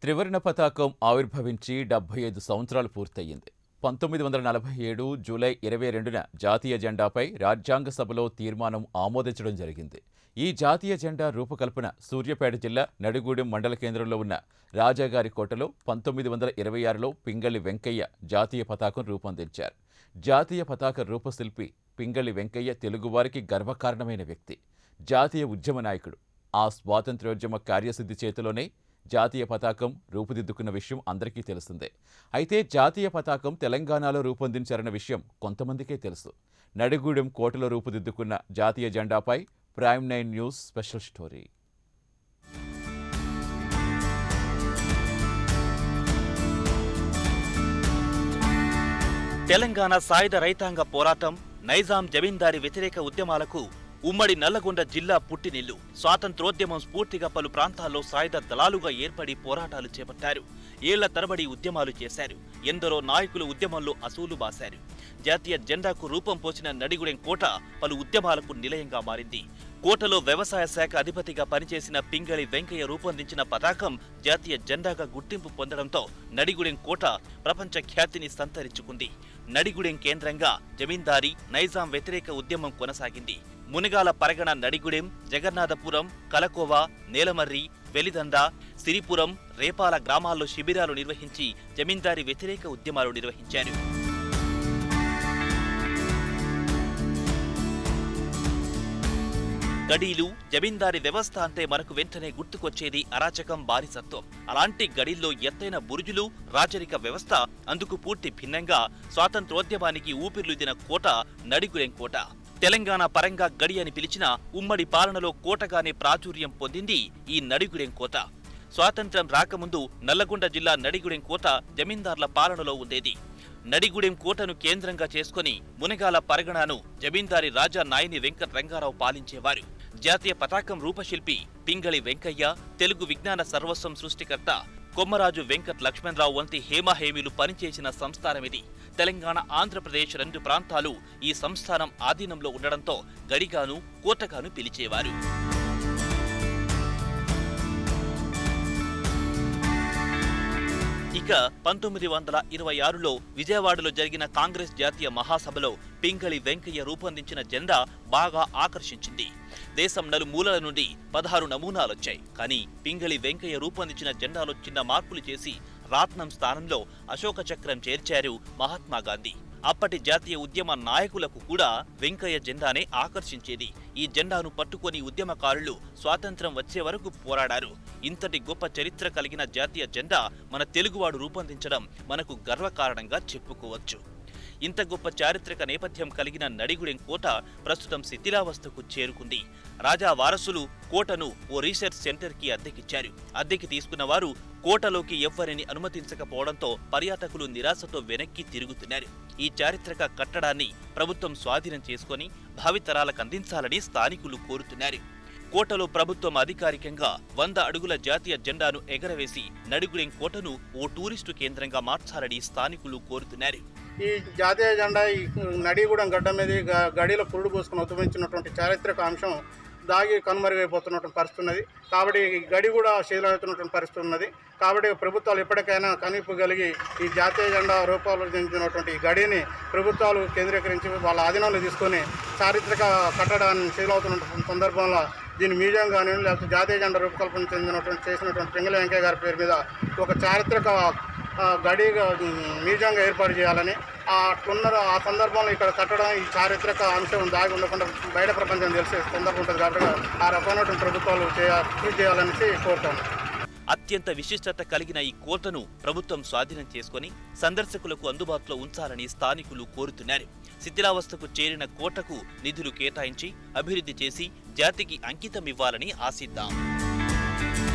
త్రివర్ణ పతాకం ఆవిర్భవించి డెబ్బై ఐదు సంవత్సరాలు పూర్తయింది పంతొమ్మిది వందల నలభై ఏడు జూలై ఇరవై రెండున జాతీయ జెండాపై రాజ్యాంగ సభలో తీర్మానం ఆమోదించడం జరిగింది ఈ జాతీయ జెండా రూపకల్పన సూర్యాపేట జిల్లా నడిగూడెం మండల కేంద్రంలో ఉన్న రాజాగారి కోటలో పంతొమ్మిది వందల ఇరవై ఆరులో పింగళి వెంకయ్య జాతీయ పతాకం రూపొందించారు జాతీయ పతాక రూపశిల్పి పింగళి వెంకయ్య తెలుగువారికి గర్వకారణమైన వ్యక్తి జాతీయ ఉద్యమ నాయకుడు ఆ స్వాతంత్ర్యోద్యమ కార్యసిద్ధి చేతిలోనే జాతీయ పతాకం రూపుదిద్దుకున్న విషయం అందరికీ తెలిసిందే అయితే జాతీయ పతాకం తెలంగాణలో రూపొందించారన్న విషయం కొంతమందికే తెలుసు నడిగూడెం కోటలో రూపుదిద్దుకున్న జాతీయ జెండాపై prime nine news special story Telangana సాయుధ రైతాంగ పోరాటం నైజాం జమీందారి వ్యతిరేక ఉద్యమాలకు ఉమ్మడి నల్లగొండ జిల్లా పుట్టినిల్లు స్వాతంత్రోద్యమం స్ఫూర్తిగా పలు ప్రాంతాల్లో సాయుధ దళాలుగా ఏర్పడి పోరాటాలు చేపట్టారు ఏళ్ల తరబడి ఉద్యమాలు చేశారు ఎందరో నాయకులు ఉద్యమంలో అసూలు బాశారు జాతీయ జెండాకు రూపం పోసిన నడిగుడెం కోట పలు ఉద్యమాలకు నిలయంగా మారింది కోటలో వ్యవసాయ శాఖ అధిపతిగా పనిచేసిన పింగళి వెంకయ్య రూపొందించిన పతాకం జాతీయ జెండాగా గుర్తింపు పొందడంతో నడిగుడెం కోట ప్రపంచ ఖ్యాతిని సంతరించుకుంది నడిగుడెం కేంద్రంగా జమీందారీ నైజాం వ్యతిరేక ఉద్యమం కొనసాగింది మునగాల పరగణ నడిగుడెం జగన్నాథపురం కలకోవా నేలమర్రి వెలిదండ సిరిపురం రేపాల గ్రామాల్లో శిబిరాలు నిర్వహించి జమీందారీ వ్యతిరేక ఉద్యమాలు నిర్వహించారు గడీలు జమీందారీ వ్యవస్థ అంటే మనకు వెంటనే గుర్తుకొచ్చేది అరాచకం బానిసత్వం అలాంటి గడీల్లో ఎత్తైన బురుజులు రాజరిక వ్యవస్థ అందుకు పూర్తి భిన్నంగా స్వాతంత్రోద్యమానికి ఊపిర్లుదిన కోట నడిగుడెం కోట తెలంగాణ పరంగా గడి అని పిలిచిన ఉమ్మడి పాలనలో కోటగానే ప్రాచుర్యం పొందింది ఈ నడిగుడెం కోట స్వాతంత్ర్యం రాకముందు నల్లగొండ జిల్లా నడిగుడెం కోట జమీందార్ల పాలనలో ఉండేది నడిగుడెం కోటను కేంద్రంగా చేసుకుని మునగాల పరగణను జమీందారి రాజా నాయని వెంకట రంగారావు పాలించేవారు జాతీయ పతాకం రూపశిల్పి పింగళి వెంకయ్య తెలుగు విజ్ఞాన సర్వస్వం సృష్టికర్త కొమ్మరాజు వెంకట్ లక్ష్మణరావు వంటి హేమహేమిలు పనిచేసిన సంస్థానమిది తెలంగాణ ఆంధ్రప్రదేశ్ రెండు ప్రాంతాలు ఈ సంస్థానం ఆధీనంలో ఉండడంతో గడిగాను కోటగాను పిలిచేవారు ఇక పంతొమ్మిది వందల ఇరవై ఆరులో విజయవాడలో జరిగిన కాంగ్రెస్ జాతీయ మహాసభలో పింగళి వెంకయ్య రూపొందించిన జెండా బాగా ఆకర్షించింది దేశం నలుమూలల నుండి పదహారు నమూనాలొచ్చాయి కానీ పింగళి వెంకయ్య రూపొందించిన జెండాలో చిన్న మార్పులు చేసి రాట్నం స్థానంలో అశోక చక్రం చేర్చారు మహాత్మా గాంధీ అప్పటి జాతీయ ఉద్యమ నాయకులకు కూడా వెంకయ్య జెండానే ఆకర్షించేది ఈ జెండాను పట్టుకొని ఉద్యమకారులు స్వాతంత్రం వచ్చే వరకు పోరాడారు ఇంతటి గొప్ప చరిత్ర కలిగిన జాతీయ జెండా మన తెలుగువాడు రూపొందించడం మనకు గర్వకారణంగా చెప్పుకోవచ్చు ఇంత గొప్ప చారిత్రక నేపథ్యం కలిగిన నడిగుడెం కోట ప్రస్తుతం శిథిలావస్థకు చేరుకుంది రాజా వారసులు కోటను ఓ రీసెర్చ్ సెంటర్ కి అద్దెకిచ్చారు అద్దెకి తీసుకున్న వారు కోటలోకి ఎవ్వరిని అనుమతించకపోవడంతో పర్యాటకులు నిరాశతో వెనక్కి తిరుగుతున్నారు ఈ చారిత్రక కట్టడాన్ని ప్రభుత్వం స్వాధీనం చేసుకొని భావితరాలకు అందించాలని స్థానికులు కోరుతున్నారు కోటలో ప్రభుత్వం అధికారికంగా వంద అడుగుల జాతీయ జెండాను ఎగరవేసి నడిగుడెం కోటను ఓ టూరిస్టు కేంద్రంగా మార్చాలని స్థానికులు కోరుతున్నారు ఈ జాతీయ జెండా ఈ నడిగూడెం గడ్డ మీద ఈ గ- గడిలో పురుడు పోసుకుని ఉద్యమించినటువంటి చారిత్రక అంశం దాగి కనుమరుగైపోతున్నటువంటి పరిస్థితి ఉన్నది కాబట్టి ఈ గడి కూడా శీలమవుతున్నటువంటి పరిస్థితి ఉన్నది కాబట్టి ప్రభుత్వాలు ఎప్పటికైనా కనిపగలిగి ఈ జాతీయ జెండా రూపొందించినటువంటి ఈ గడిని ప్రభుత్వాలు కేంద్రీకరించి వాళ్ళ ఆధీనంలో తీసుకొని చారిత్రక కట్టడాన్ని శీలవుతున్నటువంటి సందర్భంలో దీని మ్యూజియం కానీ లేకపోతే జాతీయ జెండా రూపకల్పన చెందినటువంటి చేసినటువంటి పింగళ వెంకయ్య గారి పేరు మీద ఒక చారిత్రక ఆ, గడిగా ఉమ్, మ్యూజియంగా ఏర్పాటు చేయాలని ఆ అట్లున్న ఆ సందర్భంలో ఇక్కడ కట్టడం ఈ చారిత్రక అంశం దాగి ఉండకుండా బయట ప్రపంచం తెలిసే సందర్భం ఉంటుంది కాబట్టి ఆ రకమైనటువంటి ప్రభుత్వాలు చేయ కృషి చేయాలనేసి కోరుతాను అత్యంత విశిష్టత కలిగిన ఈ కోటను ప్రభుత్వం స్వాధీనం చేసుకొని సందర్శకులకు అందుబాటులో ఉంచాలని స్థానికులు కోరుతున్నారు శిథిలావస్థకు చేరిన కోటకు నిధులు కేటాయించి అభివృద్ధి చేసి జాతికి అంకితం ఇవ్వాలని ఆశిద్దాం